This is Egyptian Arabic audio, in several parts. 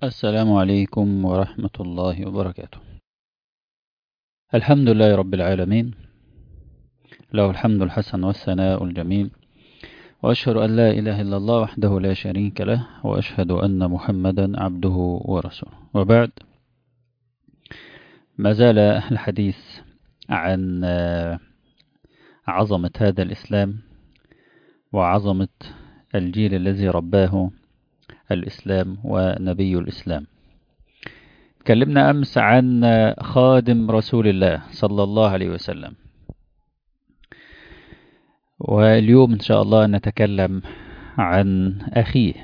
السلام عليكم ورحمة الله وبركاته الحمد لله رب العالمين له الحمد الحسن والثناء الجميل وأشهد أن لا إله إلا الله وحده لا شريك له وأشهد أن محمدا عبده ورسوله وبعد ما زال الحديث عن عظمة هذا الإسلام وعظمة الجيل الذي رباه الإسلام ونبي الإسلام تكلمنا أمس عن خادم رسول الله صلى الله عليه وسلم واليوم إن شاء الله نتكلم عن أخيه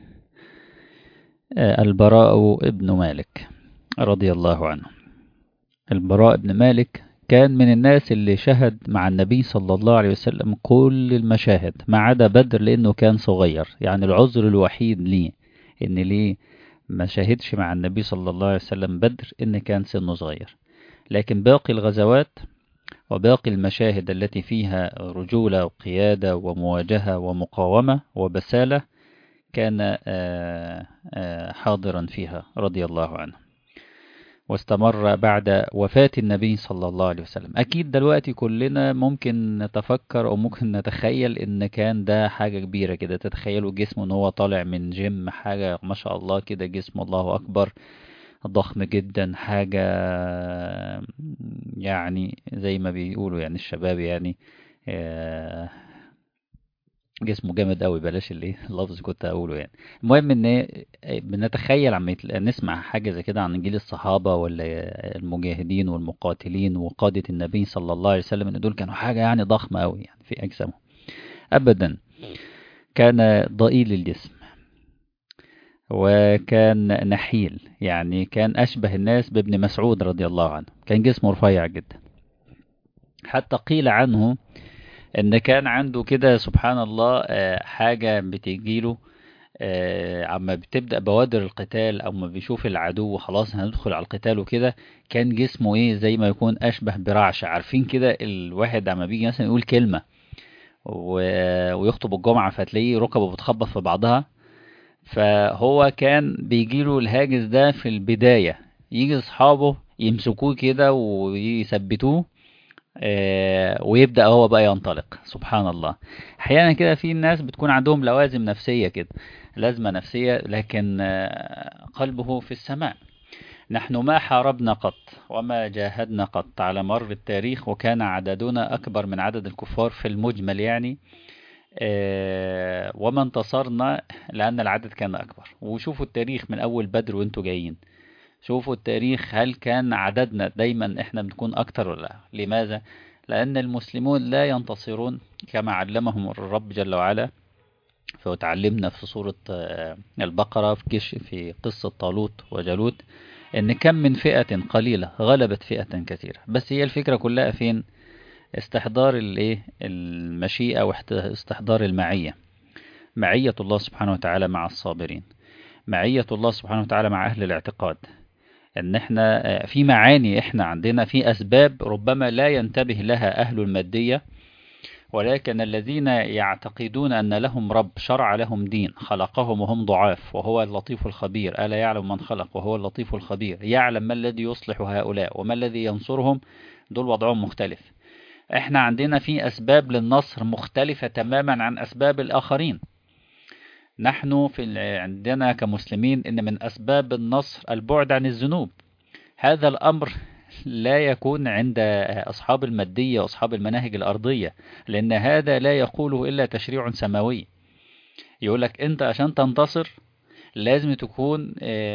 البراء ابن مالك رضي الله عنه البراء ابن مالك كان من الناس اللي شهد مع النبي صلى الله عليه وسلم كل المشاهد ما عدا بدر لأنه كان صغير يعني العذر الوحيد ليه إن ليه ما شاهدش مع النبي صلى الله عليه وسلم بدر إن كان سنه صغير لكن باقي الغزوات وباقي المشاهد التي فيها رجولة وقيادة ومواجهة ومقاومة وبسالة كان حاضرا فيها رضي الله عنه واستمر بعد وفاة النبي صلى الله عليه وسلم أكيد دلوقتي كلنا ممكن نتفكر أو ممكن نتخيل إن كان ده حاجة كبيرة كده تتخيلوا جسمه إن هو طالع من جيم حاجة ما شاء الله كده جسم الله أكبر ضخم جدا حاجة يعني زي ما بيقولوا يعني الشباب يعني جسمه جامد قوي بلاش اللي اللفظ كنت اقوله يعني المهم ان بنتخيل عم نسمع حاجه زي كده عن جيل الصحابه ولا المجاهدين والمقاتلين وقاده النبي صلى الله عليه وسلم ان دول كانوا حاجه يعني ضخمه قوي يعني في اجسامهم ابدا كان ضئيل الجسم وكان نحيل يعني كان اشبه الناس بابن مسعود رضي الله عنه كان جسمه رفيع جدا حتى قيل عنه ان كان عنده كده سبحان الله حاجة بتجيله عما بتبدأ بوادر القتال او ما بيشوف العدو خلاص هندخل على القتال وكده كان جسمه ايه زي ما يكون اشبه برعشة عارفين كده الواحد عما بيجي مثلا يقول كلمة ويخطب الجمعة فتلاقيه ركبه بتخبط في بعضها فهو كان بيجيله الهاجس ده في البداية يجي اصحابه يمسكوه كده ويثبتوه ويبدأ هو بقى ينطلق سبحان الله احيانا كده في ناس بتكون عندهم لوازم نفسية كده لازمة نفسية لكن قلبه في السماء نحن ما حاربنا قط وما جاهدنا قط على مر التاريخ وكان عددنا أكبر من عدد الكفار في المجمل يعني وما انتصرنا لأن العدد كان أكبر وشوفوا التاريخ من أول بدر وانتوا جايين شوفوا التاريخ هل كان عددنا دايما احنا بنكون اكتر ولا لا لماذا لان المسلمون لا ينتصرون كما علمهم الرب جل وعلا فتعلمنا في سورة البقرة في, كش في قصة طالوت وجالوت ان كم من فئة قليلة غلبت فئة كثيرة بس هي الفكرة كلها فين استحضار الايه المشيئة واستحضار المعية معية الله سبحانه وتعالى مع الصابرين معية الله سبحانه وتعالى مع أهل الاعتقاد ان احنا في معاني احنا عندنا في اسباب ربما لا ينتبه لها اهل المادية ولكن الذين يعتقدون ان لهم رب شرع لهم دين خلقهم وهم ضعاف وهو اللطيف الخبير ألا يعلم من خلق وهو اللطيف الخبير يعلم ما الذي يصلح هؤلاء وما الذي ينصرهم دول وضعهم مختلف احنا عندنا في اسباب للنصر مختلفة تماما عن اسباب الاخرين نحن في عندنا كمسلمين إن من أسباب النصر البعد عن الذنوب هذا الأمر لا يكون عند أصحاب المادية وأصحاب المناهج الأرضية لأن هذا لا يقوله إلا تشريع سماوي يقولك أنت عشان تنتصر لازم تكون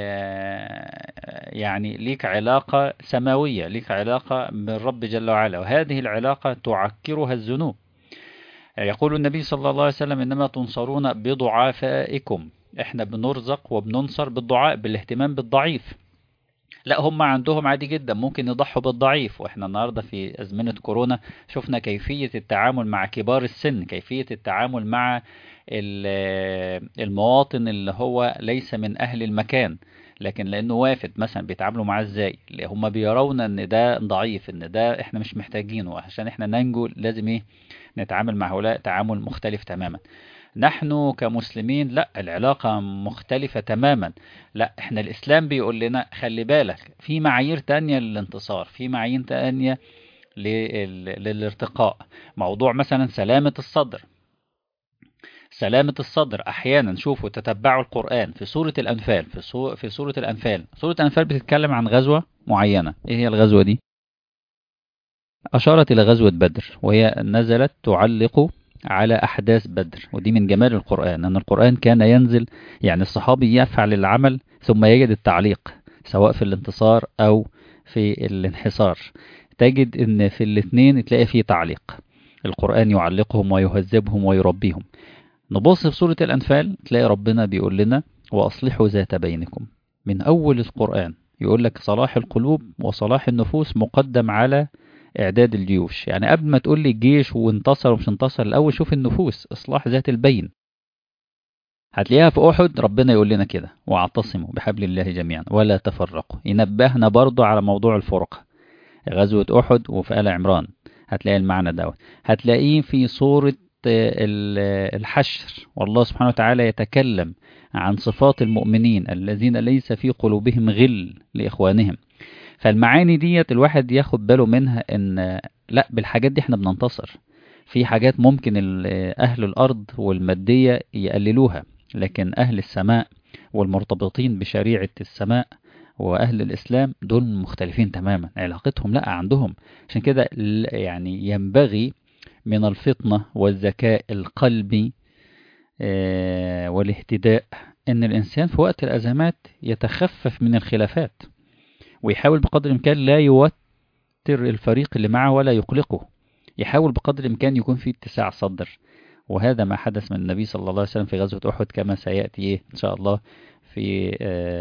يعني ليك علاقة سماوية ليك علاقة بالرب جل وعلا وهذه العلاقة تعكرها الذنوب يقول النبي صلى الله عليه وسلم إنما تنصرون بضعافائكم احنا بنرزق وبننصر بالدعاء بالاهتمام بالضعيف لا هم عندهم عادي جدا ممكن يضحوا بالضعيف واحنا النهاردة في أزمنة كورونا شفنا كيفية التعامل مع كبار السن كيفية التعامل مع المواطن اللي هو ليس من أهل المكان لكن لأنه وافد مثلا بيتعاملوا معاه ازاي هم بيرون ان ده ضعيف ان ده احنا مش محتاجينه عشان احنا ننجو لازم ايه نتعامل مع هؤلاء تعامل مختلف تماما نحن كمسلمين لا العلاقة مختلفة تماما لا احنا الإسلام بيقول لنا خلي بالك في معايير تانية للانتصار في معايير تانية لل- للارتقاء موضوع مثلا سلامة الصدر سلامة الصدر أحيانا شوفوا تتبعوا القرآن في سورة الأنفال في, سو في سورة الأنفال سورة الأنفال بتتكلم عن غزوة معينة إيه هي الغزوة دي؟ أشارت إلى غزوة بدر وهي نزلت تعلق على أحداث بدر ودي من جمال القرآن أن القرآن كان ينزل يعني الصحابي يفعل العمل ثم يجد التعليق سواء في الانتصار أو في الانحسار تجد أن في الاثنين تلاقي فيه تعليق القرآن يعلقهم ويهذبهم ويربيهم نبص في سورة الأنفال تلاقي ربنا بيقول لنا وأصلحوا ذات بينكم من أول القرآن يقول لك صلاح القلوب وصلاح النفوس مقدم على إعداد الجيوش يعني قبل ما تقول لي الجيش وانتصر ومش انتصر الأول شوف النفوس إصلاح ذات البين هتلاقيها في أحد ربنا يقول لنا كده واعتصموا بحبل الله جميعا ولا تفرقوا ينبهنا برضو على موضوع الفرقة غزوة أحد وفي آل عمران هتلاقي المعنى دوت هتلاقيه في سورة الحشر والله سبحانه وتعالى يتكلم عن صفات المؤمنين الذين ليس في قلوبهم غل لإخوانهم فالمعاني ديت الواحد ياخد باله منها ان لا بالحاجات دي احنا بننتصر في حاجات ممكن أهل الأرض والمادية يقللوها لكن أهل السماء والمرتبطين بشريعة السماء وأهل الإسلام دول مختلفين تماما علاقتهم لا عندهم عشان كده يعني ينبغي من الفطنة والذكاء القلبي والاهتداء أن الإنسان في وقت الأزمات يتخفف من الخلافات ويحاول بقدر الإمكان لا يوتر الفريق اللي معه ولا يقلقه يحاول بقدر الإمكان يكون في اتساع صدر وهذا ما حدث من النبي صلى الله عليه وسلم في غزوة أحد كما سيأتي إن شاء الله في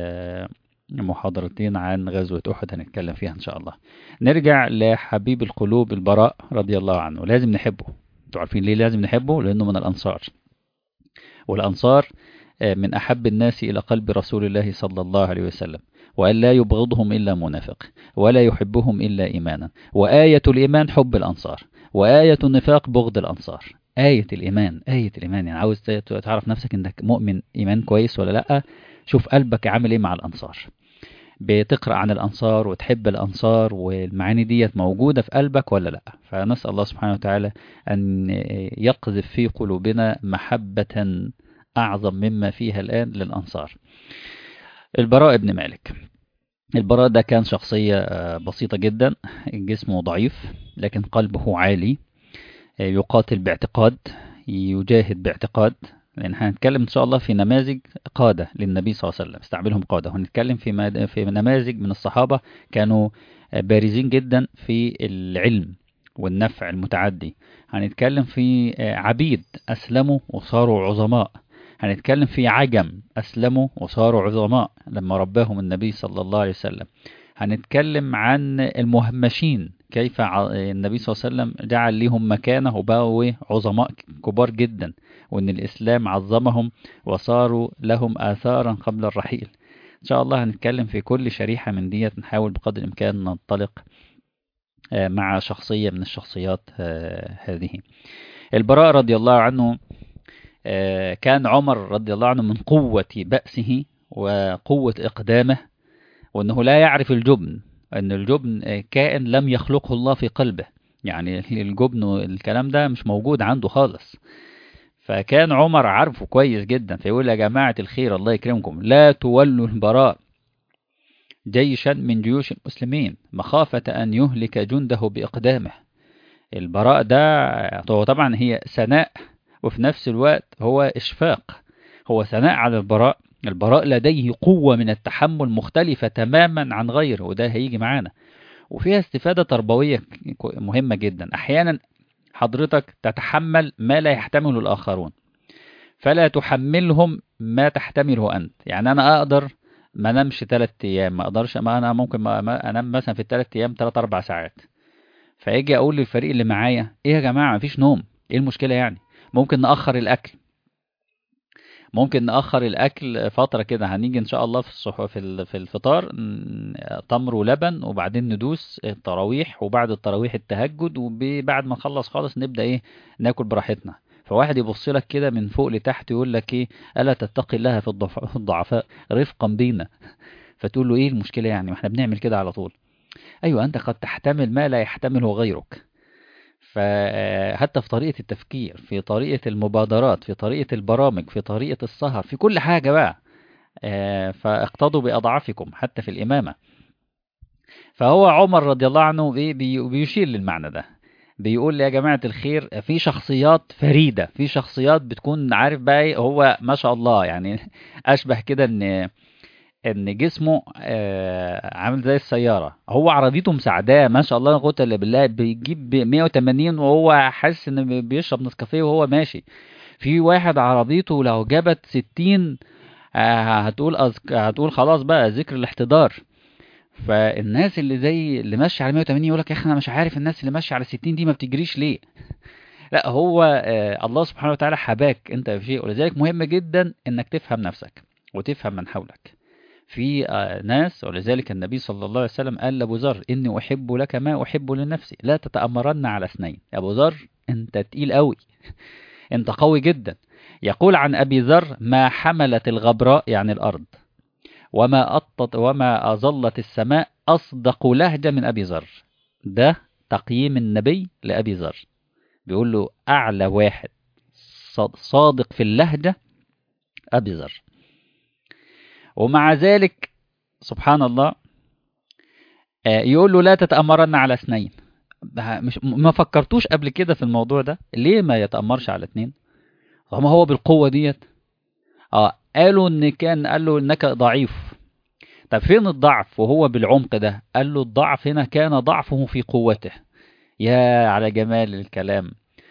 محاضرتين عن غزوة أحد هنتكلم فيها إن شاء الله نرجع لحبيب القلوب البراء رضي الله عنه لازم نحبه انتوا عارفين ليه لازم نحبه لأنه من الأنصار والأنصار من أحب الناس إلى قلب رسول الله صلى الله عليه وسلم وأن لا يبغضهم إلا منافق ولا يحبهم إلا إيمانا وآية الإيمان حب الأنصار وآية النفاق بغض الأنصار آية الإيمان آية الإيمان يعني عاوز تعرف نفسك إنك مؤمن إيمان كويس ولا لأ شوف قلبك عامل إيه مع الأنصار بتقرأ عن الأنصار وتحب الأنصار والمعاني ديت موجودة في قلبك ولا لأ فنسأل الله سبحانه وتعالى أن يقذف في قلوبنا محبة أعظم مما فيها الآن للأنصار البراء بن مالك البراء ده كان شخصية بسيطة جدا جسمه ضعيف لكن قلبه عالي يقاتل باعتقاد يجاهد باعتقاد لأن هنتكلم إن شاء الله في نماذج قادة للنبي صلى الله عليه وسلم استعملهم قادة وهنتكلم في مد... في نماذج من الصحابة كانوا بارزين جدا في العلم والنفع المتعدي هنتكلم في عبيد أسلموا وصاروا عظماء هنتكلم في عجم أسلموا وصاروا عظماء لما رباهم النبي صلى الله عليه وسلم هنتكلم عن المهمشين كيف النبي صلى الله عليه وسلم جعل لهم مكانه وبقوا عظماء كبار جدا وان الاسلام عظمهم وصاروا لهم اثارا قبل الرحيل ان شاء الله هنتكلم في كل شريحة من ديت نحاول بقدر الامكان ننطلق مع شخصية من الشخصيات هذه البراء رضي الله عنه كان عمر رضي الله عنه من قوة بأسه وقوة إقدامه وأنه لا يعرف الجبن أن الجبن كائن لم يخلقه الله في قلبه يعني الجبن والكلام ده مش موجود عنده خالص فكان عمر عارفه كويس جدا فيقول يا جماعة الخير الله يكرمكم لا تولوا البراء جيشا من جيوش المسلمين مخافة أن يهلك جنده بإقدامه البراء ده هو طبعا هي ثناء وفي نفس الوقت هو إشفاق هو ثناء على البراء البراء لديه قوة من التحمل مختلفة تماما عن غيره وده هيجي معانا وفيها استفادة تربوية مهمة جدا أحيانا حضرتك تتحمل ما لا يحتمله الآخرون فلا تحملهم ما تحتمله أنت يعني أنا أقدر ما نمش ثلاث أيام ما أقدرش ما أنا ممكن ما أنام مثلا في الثلاث أيام ثلاث أربع ساعات فيجي أقول للفريق اللي معايا إيه يا جماعة مفيش نوم إيه المشكلة يعني ممكن نأخر الأكل ممكن نأخر الأكل فترة كده هنيجي إن شاء الله في الصح في في الفطار تمر ولبن وبعدين ندوس التراويح وبعد التراويح التهجد وبعد ما نخلص خالص نبدأ إيه ناكل براحتنا فواحد يبص لك كده من فوق لتحت يقول لك ايه الا تتقي الله في الضعف- في الضعفاء رفقا بينا فتقول له ايه المشكله يعني ما احنا بنعمل كده على طول ايوه انت قد تحتمل ما لا يحتمله غيرك فحتى في طريقه التفكير في طريقه المبادرات في طريقه البرامج في طريقه السهر في كل حاجه بقى آه، فاقتضوا باضعافكم حتى في الامامه فهو عمر رضي الله عنه بي- بي- بيشير للمعنى ده بيقول يا جماعة الخير في شخصيات فريدة في شخصيات بتكون عارف بقى إيه، هو ما شاء الله يعني أشبه كده إن إن جسمه آه، عامل زي السيارة هو عربيته مساعداه ما شاء الله لا قوة إلا بالله بيجيب ب 180 وهو حاسس إن بيشرب نسكافيه وهو ماشي في واحد عربيته لو جابت 60 آه، هتقول أذك... هتقول خلاص بقى ذكر الاحتضار فالناس اللي زي اللي ماشيه على 180 يقول لك يا اخي انا مش عارف الناس اللي ماشيه على 60 دي ما بتجريش ليه لا هو آه، الله سبحانه وتعالى حباك انت في شيء ولذلك مهم جدا انك تفهم نفسك وتفهم من حولك في آه، ناس ولذلك النبي صلى الله عليه وسلم قال لابو ذر اني احب لك ما احب لنفسي لا تتامرن على اثنين يا ابو ذر انت تقيل قوي انت قوي جدا يقول عن ابي ذر ما حملت الغبراء يعني الارض وما أطت وما أظلت السماء أصدق لهجة من أبي ذر ده تقييم النبي لأبي ذر بيقول له أعلى واحد صاد- صادق في اللهجة أبي ذر ومع ذلك سبحان الله آه، يقول له لا تتأمرن على اثنين ده مش ما فكرتوش قبل كده في الموضوع ده ليه ما يتأمرش على اثنين طالما هو بالقوة ديت اه قالوا ان كان قال له انك ضعيف طب فين الضعف وهو بالعمق ده قال له الضعف هنا كان ضعفه في قوته يا على جمال الكلام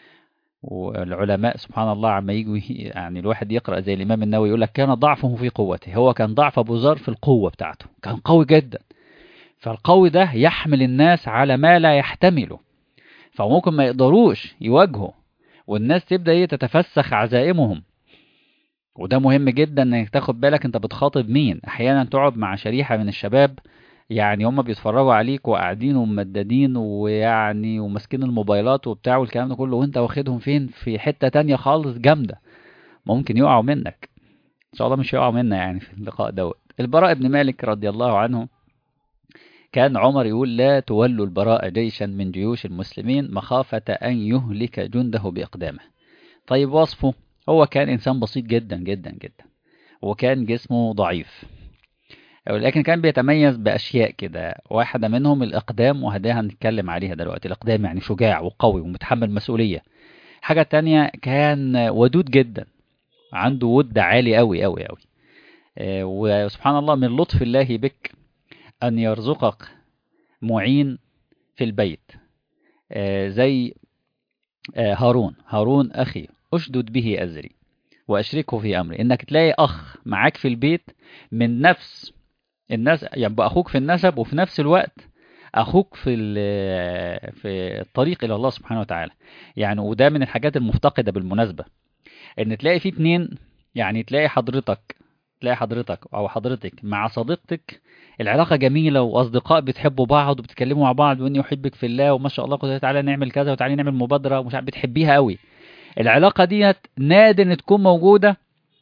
والعلماء سبحان الله عما يجوا يعني الواحد يقرأ زي الإمام النووي يقول لك كان ضعفه في قوته هو كان ضعف أبو ذر في القوة بتاعته كان قوي جدا فالقوي ده يحمل الناس على ما لا يحتمله فممكن ما يقدروش يواجهوا والناس تبدأ ايه تتفسخ عزائمهم وده مهم جدا انك تاخد بالك انت بتخاطب مين احيانا تقعد مع شريحة من الشباب يعني هم بيتفرجوا عليك وقاعدين وممددين ويعني وماسكين الموبايلات وبتاع والكلام ده كله وانت واخدهم فين في حتة تانية خالص جامدة ممكن يقعوا منك ان شاء الله مش هيقعوا منا يعني في اللقاء دوت البراء بن مالك رضي الله عنه كان عمر يقول لا تولوا البراء جيشا من جيوش المسلمين مخافة أن يهلك جنده بإقدامه طيب وصفه هو كان إنسان بسيط جدا جدا جدا وكان جسمه ضعيف ولكن كان بيتميز بأشياء كده واحدة منهم الإقدام وهدي هنتكلم عليها دلوقتي الإقدام يعني شجاع وقوي ومتحمل مسؤولية حاجة تانية كان ودود جدا عنده ود عالي أوي أوي أوي آه، وسبحان الله من لطف الله بك أن يرزقك معين في البيت آه، زي آه، هارون هارون أخي أشدد به أزري وأشركه في أمري إنك تلاقي أخ معاك في البيت من نفس الناس يبقى أخوك في النسب وفي نفس الوقت أخوك في ال- في الطريق إلى الله سبحانه وتعالى يعني وده من الحاجات المفتقدة بالمناسبة إن تلاقي في اتنين يعني تلاقي حضرتك تلاقي حضرتك أو حضرتك مع صديقتك العلاقة جميلة وأصدقاء بتحبوا بعض وبتتكلموا مع بعض وإني أحبك في الله وما شاء الله قلت تعالى نعمل كذا وتعالى نعمل مبادرة ومش عارف بتحبيها قوي العلاقة ديت نادر إن تكون موجودة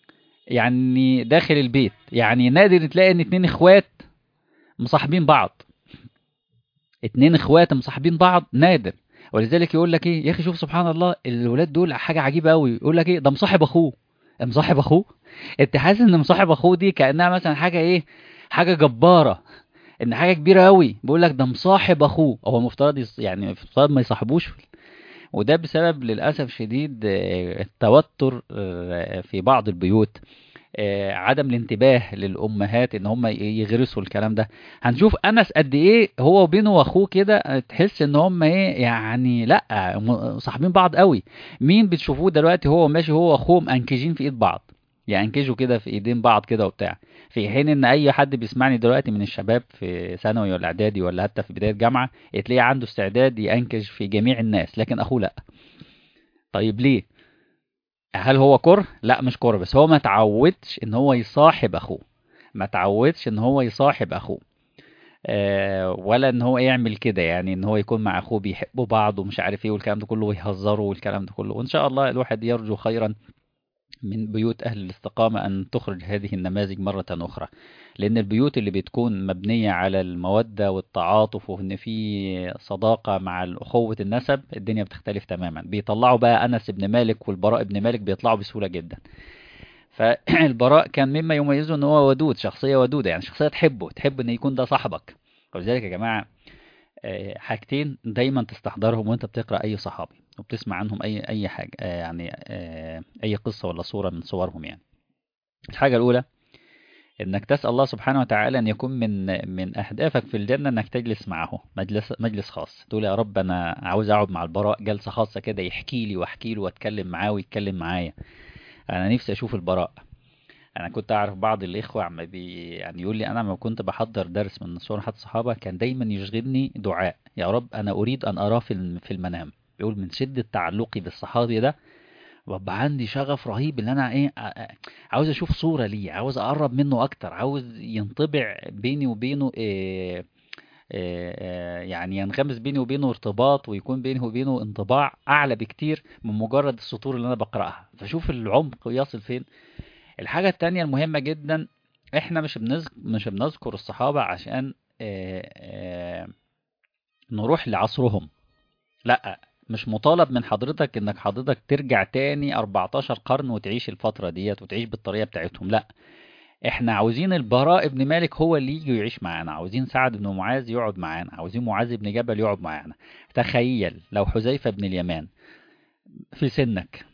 يعني داخل البيت يعني نادر تلاقي إن اتنين إخوات مصاحبين بعض اتنين إخوات مصاحبين بعض نادر ولذلك يقول لك إيه يا أخي شوف سبحان الله الولاد دول حاجة عجيبة قوي يقول لك إيه ده مصاحب أخوه مصاحب أخوه أنت حاسس إن مصاحب أخوه دي كأنها مثلا حاجة إيه حاجة جبارة ان حاجه كبيره قوي بيقول لك ده مصاحب اخوه هو المفترض يص... يعني المفترض ما يصاحبوش وده بسبب للاسف شديد آه، التوتر آه، في بعض البيوت آه، عدم الانتباه للامهات ان هم يغرسوا الكلام ده هنشوف انس قد ايه هو وبينه واخوه كده آه، تحس ان هم ايه يعني لا م- صاحبين بعض قوي مين بتشوفوه دلوقتي هو ماشي هو واخوه منكجين في ايد بعض ينكجوا كده في ايدين بعض كده وبتاع في حين ان اي حد بيسمعني دلوقتي من الشباب في ثانوي ولا اعدادي ولا حتى في بدايه جامعه تلاقيه عنده استعداد ينكج في جميع الناس لكن اخوه لا طيب ليه هل هو كره لا مش كره بس هو ما تعودش ان هو يصاحب اخوه ما تعودش ان هو يصاحب اخوه آه، ولا ان هو يعمل كده يعني ان هو يكون مع اخوه بيحبوا بعض ومش عارف ايه والكلام ده كله ويهزروا والكلام ده كله وان شاء الله الواحد يرجو خيرا من بيوت أهل الاستقامة أن تخرج هذه النماذج مرة أخرى لأن البيوت اللي بتكون مبنية على المودة والتعاطف وإن في صداقة مع أخوة النسب الدنيا بتختلف تماما بيطلعوا بقى أنس بن مالك والبراء بن مالك بيطلعوا بسهولة جدا فالبراء كان مما يميزه ان هو ودود شخصية ودودة يعني شخصية تحبه تحب ان يكون ده صاحبك ولذلك يا جماعة آه، حاجتين دايما تستحضرهم وانت بتقرأ اي صحابي وبتسمع عنهم اي اي حاجة آه، يعني آه، اي قصة ولا صورة من صورهم يعني الحاجة الاولى انك تسأل الله سبحانه وتعالى ان يكون من من اهدافك في الجنة انك تجلس معه مجلس مجلس خاص تقول يا رب انا عاوز اقعد مع البراء جلسة خاصة كده يحكي لي واحكي له واتكلم معاه ويتكلم معايا انا نفسي اشوف البراء انا كنت اعرف بعض الاخوه عم بي يعني يقول لي انا لما كنت بحضر درس من صور حد الصحابه كان دايما يشغلني دعاء يا رب انا اريد ان اراه في الم- في المنام بيقول من شده تعلقي بالصحابي ده ببقى عندي شغف رهيب ان انا ايه ع- ع- عاوز اشوف صوره ليه عاوز اقرب منه اكتر عاوز ينطبع بيني وبينه إيه إيه إيه يعني ينغمس بيني وبينه ارتباط ويكون بيني وبينه انطباع اعلى بكتير من مجرد السطور اللي انا بقراها فشوف العمق يصل فين الحاجة التانية المهمة جدا احنا مش بنذكر مش بنذكر الصحابة عشان آه، آه، نروح لعصرهم لا مش مطالب من حضرتك انك حضرتك ترجع تاني 14 قرن وتعيش الفترة ديت وتعيش بالطريقة بتاعتهم لا احنا عاوزين البراء بن مالك هو اللي يجي ويعيش معانا عاوزين سعد بن معاذ يقعد معانا عاوزين معاذ بن جبل يقعد معانا تخيل لو حذيفة بن اليمان في سنك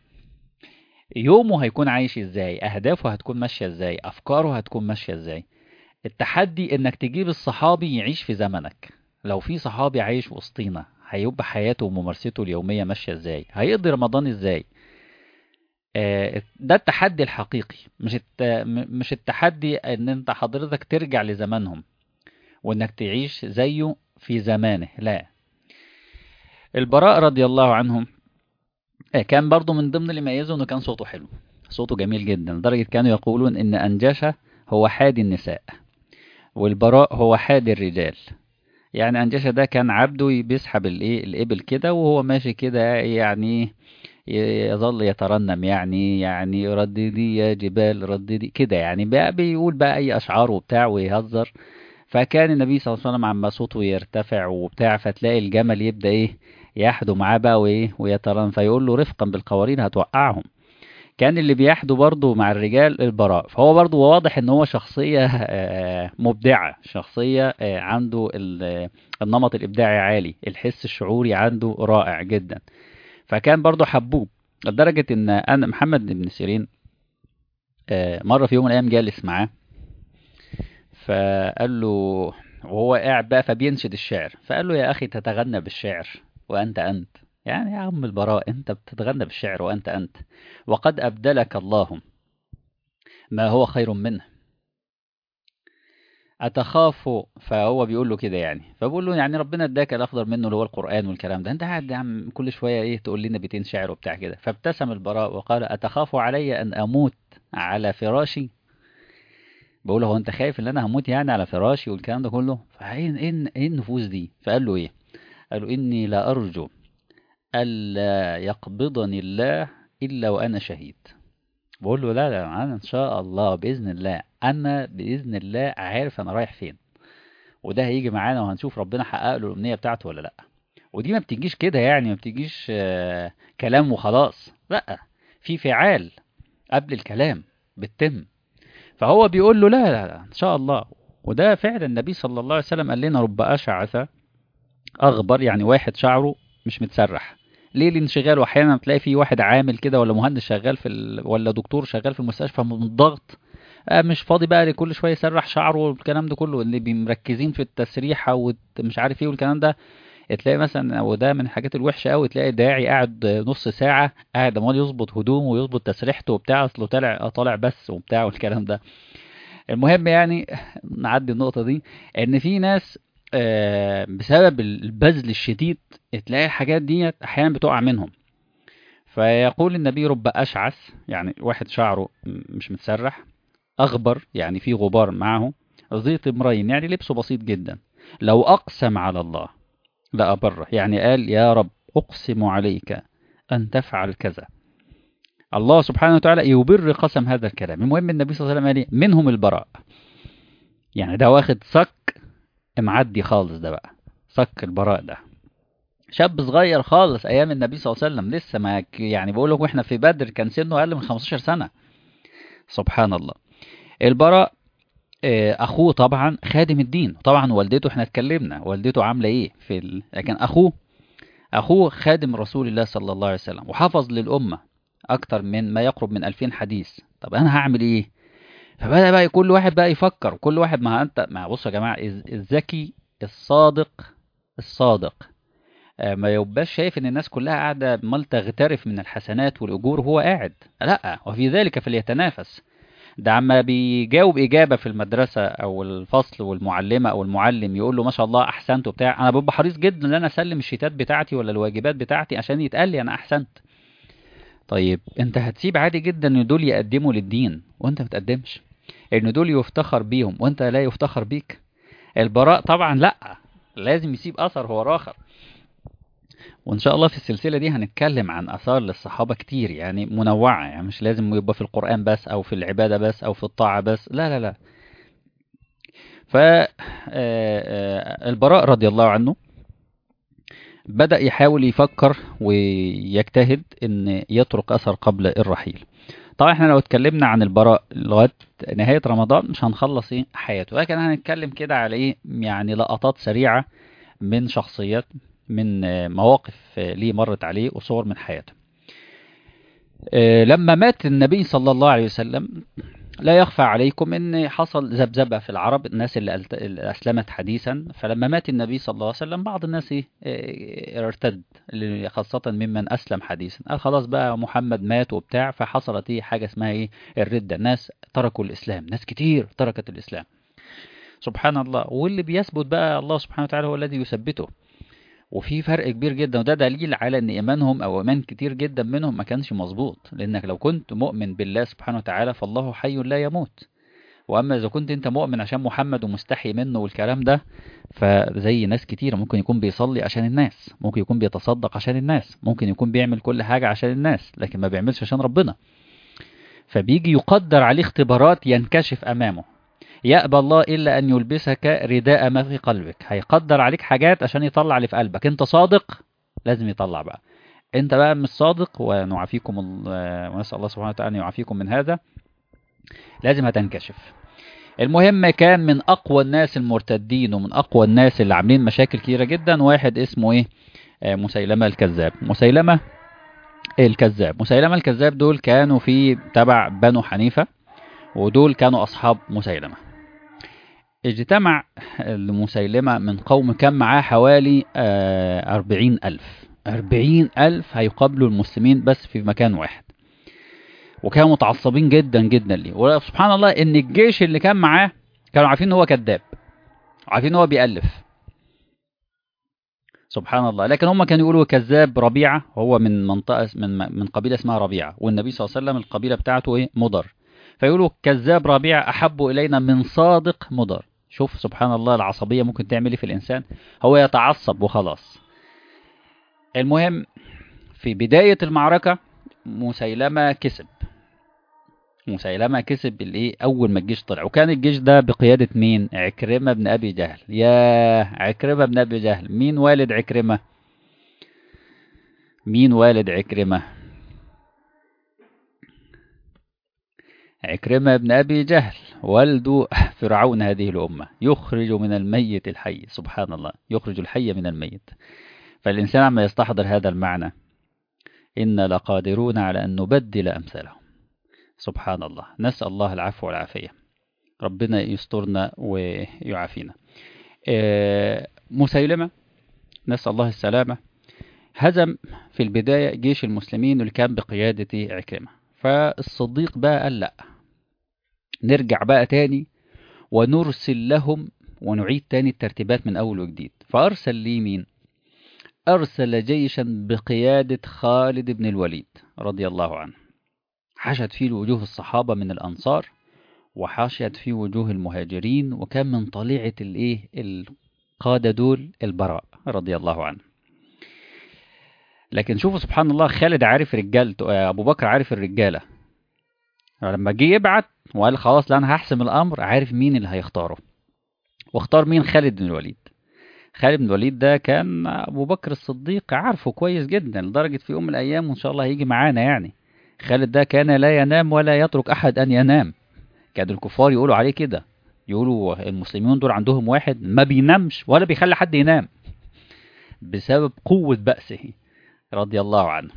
يومه هيكون عايش ازاي اهدافه هتكون ماشية ازاي افكاره هتكون ماشية ازاي التحدي انك تجيب الصحابي يعيش في زمنك لو في صحابي عايش وسطينا هيبقى حياته وممارسته اليومية ماشية ازاي هيقضي رمضان ازاي آه، ده التحدي الحقيقي مش الت... م- مش التحدي ان انت حضرتك ترجع لزمانهم وانك تعيش زيه في زمانه لا البراء رضي الله عنهم آه، كان برضو من ضمن اللي يميزه انه كان صوته حلو صوته جميل جدا لدرجة كانوا يقولون ان انجشة هو حادي النساء والبراء هو حادي الرجال يعني انجشة ده كان عبده بيسحب الايه الابل كده وهو ماشي كده يعني ي- يظل يترنم يعني يعني رددي يا جبال رددي كده يعني بقى بيقول بقى اي اشعار وبتاع ويهزر فكان النبي صلى الله عليه وسلم عما صوته يرتفع وبتاع فتلاقي الجمل يبدأ ايه يحدو معاه بقى وايه ويترنم فيقول له رفقا بالقوارين هتوقعهم كان اللي بيحدو برضه مع الرجال البراء فهو برضه واضح ان هو شخصية آه، مبدعة شخصية آه، عنده ال- النمط الابداعي عالي الحس الشعوري عنده رائع جدا فكان برضه حبوب لدرجة ان انا محمد بن سيرين آه، مرة في يوم من الايام جالس معاه فقال له وهو قاعد بقى فبينشد الشعر فقال له يا اخي تتغنى بالشعر وانت انت يعني يا عم البراء انت بتتغنى بالشعر وانت انت وقد ابدلك الله ما هو خير منه أتخاف فهو بيقول له كده يعني فبقول له يعني ربنا اداك الأفضل منه اللي هو القرآن والكلام ده أنت قاعد يا عم كل شوية إيه تقول لنا بيتين شعر وبتاع كده فابتسم البراء وقال أتخاف علي أن أموت على فراشي بقول له هو أنت خايف إن أنا هموت يعني على فراشي والكلام ده كله فإيه إيه إيه النفوس دي فقال له إيه قال له إني لا أرجو ألا يقبضني الله إلا وأنا شهيد بقول له لا لا انا ان شاء الله باذن الله انا باذن الله عارف انا رايح فين وده هيجي معانا وهنشوف ربنا حقق له الامنيه بتاعته ولا لا ودي ما بتجيش كده يعني ما بتجيش آه، كلام وخلاص لا في فعال قبل الكلام بتتم فهو بيقول له لا لا لا ان شاء الله وده فعلا النبي صلى الله عليه وسلم قال لنا رب اشعث اغبر يعني واحد شعره مش متسرح ليه الانشغال واحيانا تلاقي في واحد عامل كده ولا مهندس شغال في ال... ولا دكتور شغال في المستشفى من الضغط آه مش فاضي بقى لكل شويه يسرح شعره والكلام ده كله اللي بيمركزين في التسريحه ومش عارف ايه والكلام ده تلاقي مثلا وده من الحاجات الوحشه قوي تلاقي داعي قاعد نص ساعه قاعد عمال يظبط هدومه ويظبط تسريحته وبتاع اصله طالع طالع بس وبتاع والكلام ده المهم يعني نعدي النقطه دي ان في ناس آه، بسبب البذل الشديد تلاقي الحاجات دي احيانا بتقع منهم فيقول النبي رب اشعث يعني واحد شعره مش متسرح اغبر يعني في غبار معه ذي طمرين يعني لبسه بسيط جدا لو أقسم على الله لأبره يعني قال يا رب أقسم عليك أن تفعل كذا الله سبحانه وتعالى يبر قسم هذا الكلام المهم النبي صلى الله عليه وسلم قال إيه؟ منهم البراء يعني ده واخد صك معدي خالص ده بقى صك البراء ده شاب صغير خالص ايام النبي صلى الله عليه وسلم لسه ما ك- يعني بقول لك واحنا في بدر كان سنه اقل من 15 سنه سبحان الله البراء آه، اخوه طبعا خادم الدين طبعا والدته احنا اتكلمنا والدته عامله ايه في ال... لكن اخوه اخوه خادم رسول الله صلى الله عليه وسلم وحفظ للامه اكتر من ما يقرب من 2000 حديث طب انا هعمل ايه فبدا بقى كل واحد بقى يفكر كل واحد ما انت ما بصوا يا جماعه الز- الذكي الصادق الصادق آه، ما يبقاش شايف ان الناس كلها قاعده عمال تغترف من الحسنات والاجور وهو قاعد لا وفي ذلك فليتنافس ده عما بيجاوب اجابه في المدرسه او الفصل والمعلمه او المعلم يقول له ما شاء الله احسنت وبتاع انا ببقى حريص جدا ان انا اسلم الشيتات بتاعتي ولا الواجبات بتاعتي عشان يتقال لي انا احسنت طيب انت هتسيب عادي جدا ان دول يقدموا للدين وانت ما بتقدمش ان دول يفتخر بيهم وانت لا يفتخر بيك البراء طبعا لا لازم يسيب اثر هو راخر وان شاء الله في السلسله دي هنتكلم عن اثار للصحابه كتير يعني منوعه يعني مش لازم يبقى في القران بس او في العباده بس او في الطاعه بس لا لا لا ف آه، آه، البراء رضي الله عنه بدأ يحاول يفكر ويجتهد ان يترك اثر قبل الرحيل طبعا احنا لو اتكلمنا عن البراء لغايه نهايه رمضان مش هنخلص ايه حياته لكن هنتكلم كده على ايه يعني لقطات سريعه من شخصيات من آه، مواقف آه، ليه مرت عليه وصور من حياته آه، لما مات النبي صلى الله عليه وسلم لا يخفى عليكم ان حصل ذبذبه في العرب الناس اللي ألت- اللي اسلمت حديثا فلما مات النبي صلى الله عليه وسلم بعض الناس إيه، آه، ارتد اللي- خاصه ممن اسلم حديثا قال خلاص بقى محمد مات وبتاع فحصلت ايه حاجه اسمها ايه الرده ناس تركوا الاسلام ناس كتير تركت الاسلام سبحان الله واللي بيثبت بقى الله سبحانه وتعالى هو الذي يثبته وفي فرق كبير جدا وده دليل على ان ايمانهم او ايمان كتير جدا منهم ما كانش مظبوط لانك لو كنت مؤمن بالله سبحانه وتعالى فالله حي لا يموت واما اذا كنت انت مؤمن عشان محمد ومستحي منه والكلام ده فزي ناس كتير ممكن يكون بيصلي عشان الناس ممكن يكون بيتصدق عشان الناس ممكن يكون بيعمل كل حاجة عشان الناس لكن ما بيعملش عشان ربنا فبيجي يقدر عليه اختبارات ينكشف امامه يأبى الله إلا أن يلبسك رداء ما في قلبك هيقدر عليك حاجات عشان يطلع اللي في قلبك أنت صادق لازم يطلع بقى أنت بقى مش صادق ونعافيكم ال- ونسأل الله سبحانه وتعالى أن يعافيكم من هذا لازم هتنكشف المهم كان من أقوى الناس المرتدين ومن أقوى الناس اللي عاملين مشاكل كتيرة جدا واحد اسمه إيه آه، مسيلمة الكذاب مسيلمة الكذاب مسيلمة الكذاب دول كانوا في تبع بنو حنيفة ودول كانوا أصحاب مسيلمة اجتمع المسيلمة من قوم كان معاه حوالي آه، أربعين ألف أربعين ألف هيقابلوا المسلمين بس في مكان واحد وكانوا متعصبين جدا جدا ليه وسبحان الله ان الجيش اللي كان معاه كانوا عارفين ان هو كذاب عارفين ان هو بيألف سبحان الله لكن هم كانوا يقولوا كذاب ربيعة هو من منطقة من من قبيلة اسمها ربيعة والنبي صلى الله عليه وسلم القبيلة بتاعته ايه مضر فيقولوا كذاب ربيع أحب إلينا من صادق مضر شوف سبحان الله العصبية ممكن تعمل ايه في الإنسان هو يتعصب وخلاص المهم في بداية المعركة مسيلمة كسب مسيلمة كسب الايه أول ما الجيش طلع وكان الجيش ده بقيادة مين عكرمة بن أبي جهل يا عكرمة بن أبي جهل مين والد عكرمة مين والد عكرمة عكرمة بن أبي جهل والد فرعون هذه الأمة يخرج من الميت الحي سبحان الله يخرج الحي من الميت فالإنسان عما يستحضر هذا المعنى إن لقادرون على أن نبدل أمثالهم سبحان الله نسأل الله العفو والعافية ربنا يسترنا ويعافينا آه، مسيلمة نسأل الله السلامة هزم في البداية جيش المسلمين اللي كان بقيادة عكرمة فالصديق بقى قال لا نرجع بقى تاني ونرسل لهم ونعيد تاني الترتيبات من أول وجديد فأرسل لي مين أرسل جيشا بقيادة خالد بن الوليد رضي الله عنه حشد فيه وجوه الصحابة من الأنصار وحشد فيه وجوه المهاجرين وكان من طليعة الإيه ال- قاد دول البراء رضي الله عنه لكن شوفوا سبحان الله خالد عارف رجالته ابو بكر عارف الرجاله لما جه يبعت وقال خلاص لا انا هحسم الامر عارف مين اللي هيختاره واختار مين خالد بن الوليد خالد بن الوليد ده كان ابو بكر الصديق عارفه كويس جدا لدرجه في يوم من الايام وان شاء الله هيجي معانا يعني خالد ده كان لا ينام ولا يترك احد ان ينام كانوا الكفار يقولوا عليه كده يقولوا المسلمين دول عندهم واحد ما بينامش ولا بيخلي حد ينام بسبب قوة بأسه رضي الله عنه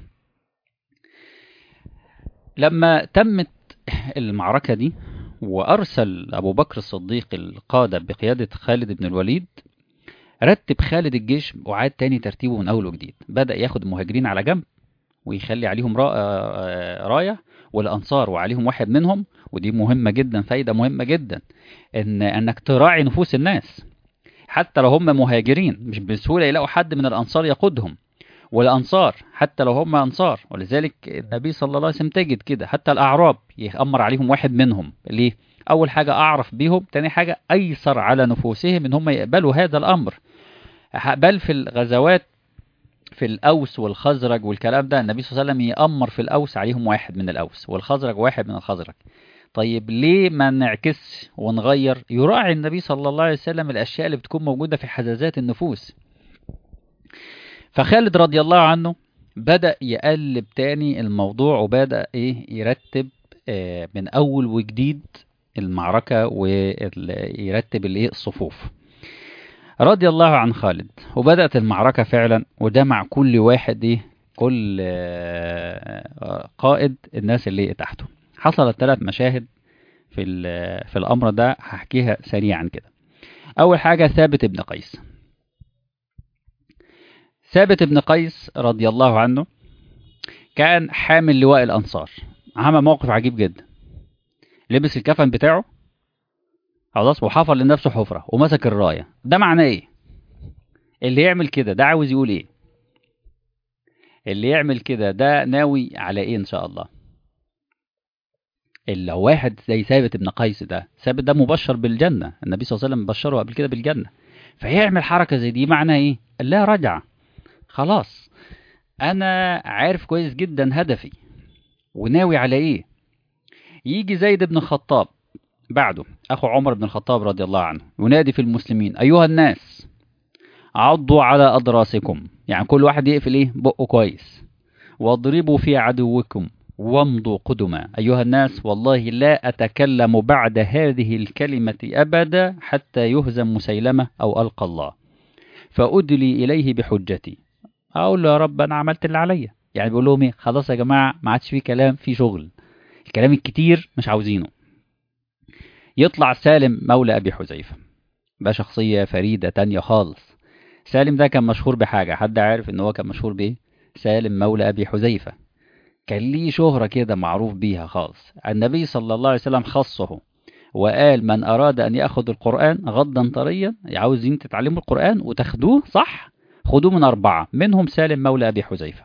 لما تمت المعركة دي وأرسل أبو بكر الصديق القادة بقيادة خالد بن الوليد رتب خالد الجيش وعاد تاني ترتيبه من أول وجديد بدأ ياخد المهاجرين على جنب ويخلي عليهم راية والأنصار وعليهم واحد منهم ودي مهمة جدا فايدة مهمة جدا إن إنك تراعي نفوس الناس حتى لو هم مهاجرين مش بسهولة يلاقوا حد من الأنصار يقودهم والأنصار حتى لو هم أنصار ولذلك النبي صلى الله عليه وسلم تجد كده حتى الأعراب يأمر عليهم واحد منهم ليه؟ أول حاجة أعرف بيهم تاني حاجة أيسر على نفوسهم إن هم يقبلوا هذا الأمر بل في الغزوات في الأوس والخزرج والكلام ده النبي صلى الله عليه وسلم يأمر في الأوس عليهم واحد من الأوس والخزرج واحد من الخزرج طيب ليه ما نعكس ونغير يراعي النبي صلى الله عليه وسلم الأشياء اللي بتكون موجودة في حزازات النفوس فخالد رضي الله عنه بدأ يقلب تاني الموضوع وبدأ إيه يرتب آه من أول وجديد المعركة ويرتب الإيه الصفوف رضي الله عن خالد وبدأت المعركة فعلا وده مع كل واحد إيه كل آه قائد الناس اللي تحته حصلت ثلاث مشاهد في في الأمر ده هحكيها سريعا كده أول حاجة ثابت بن قيس ثابت بن قيس رضي الله عنه كان حامل لواء الأنصار عمل موقف عجيب جدا لبس الكفن بتاعه خلاص وحفر لنفسه حفرة ومسك الراية ده معناه ايه اللي يعمل كده ده عاوز يقول ايه اللي يعمل كده ده ناوي على ايه ان شاء الله الا واحد زي ثابت بن قيس ده ثابت ده مبشر بالجنة النبي صلى الله عليه وسلم بشره قبل كده بالجنة فيعمل حركة زي دي معناه ايه لا رجع خلاص انا عارف كويس جدا هدفي وناوي على ايه يجي زيد بن الخطاب بعده اخو عمر بن الخطاب رضي الله عنه ينادي في المسلمين ايها الناس عضوا على اضراسكم يعني كل واحد يقفل ايه بقه كويس واضربوا في عدوكم وامضوا قدما ايها الناس والله لا اتكلم بعد هذه الكلمه ابدا حتى يهزم مسيلمه او القى الله فادلي اليه بحجتي اقول له يا رب انا عملت اللي عليا يعني بيقول لهم ايه خلاص يا جماعه ما عادش في كلام في شغل الكلام الكتير مش عاوزينه يطلع سالم مولى ابي حذيفه ده شخصيه فريده تانية خالص سالم ده كان مشهور بحاجه حد عارف ان هو كان مشهور بايه سالم مولى ابي حذيفه كان ليه شهره كده معروف بيها خالص النبي صلى الله عليه وسلم خصه وقال من اراد ان ياخذ القران غضا طريا عاوزين تتعلموا القران وتاخدوه صح خدوه من أربعة منهم سالم مولى أبي حذيفة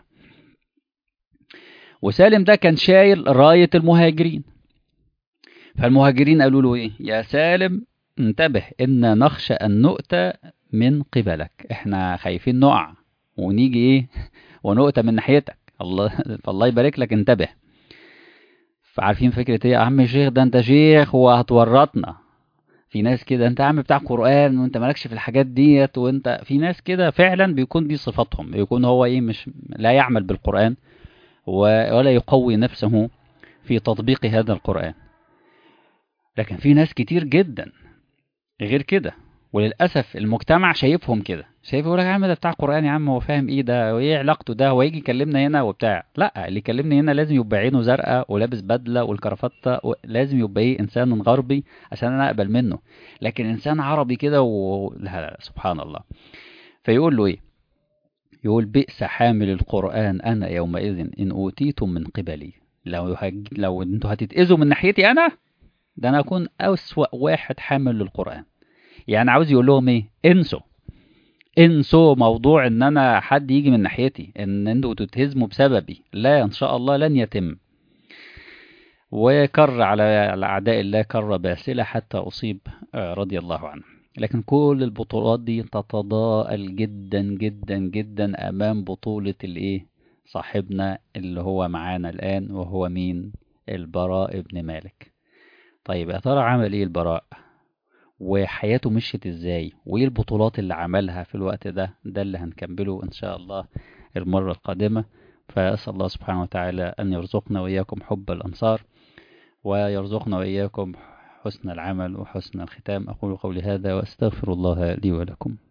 وسالم ده كان شايل راية المهاجرين فالمهاجرين قالوا له إيه يا سالم انتبه إن نخشى أن نؤتى من قبلك إحنا خايفين نقع ونيجي إيه ونؤتى من ناحيتك الله فالله يبارك لك انتبه فعارفين فكرة إيه يا عم شيخ ده أنت شيخ وهتورطنا في ناس كده انت عم بتاع قرآن وانت مالكش في الحاجات ديت وانت في ناس كده فعلا بيكون دي صفاتهم بيكون هو ايه مش لا يعمل بالقرآن ولا يقوي نفسه في تطبيق هذا القرآن لكن في ناس كتير جدا غير كده وللأسف المجتمع شايفهم كده شايف يقول لك يا عم ده بتاع قرآن يا عم هو فاهم ايه ده وايه علاقته ده هو يجي يكلمنا هنا وبتاع لا اللي يكلمني هنا لازم يبقى عينه زرقاء ولابس بدله والكرافته لازم يبقى ايه انسان غربي عشان انا اقبل منه لكن انسان عربي كده و... لا, لا سبحان الله فيقول له ايه يقول بئس حامل القرآن انا يومئذ ان اوتيتم من قبلي لو هج... لو انتوا هتتاذوا من ناحيتي انا ده انا اكون اسوأ واحد حامل للقرآن يعني عاوز يقول لهم ايه انسوا انسوا موضوع ان انا حد يجي من ناحيتي ان انتوا تتهزموا بسببي لا ان شاء الله لن يتم وكر على اعداء الله كر باسله حتى اصيب رضي الله عنه لكن كل البطولات دي تتضاءل جدا جدا جدا أمام بطولة الإيه صاحبنا اللي هو معانا الآن وهو مين البراء ابن مالك طيب يا ترى عمل إيه البراء وحياته مشيت إزاي وإيه البطولات اللي عملها في الوقت ده ده اللي هنكمله إن شاء الله المرة القادمة فأسأل الله سبحانه وتعالى أن يرزقنا وإياكم حب الأنصار ويرزقنا وإياكم حسن العمل وحسن الختام أقول قولي هذا وأستغفر الله لي ولكم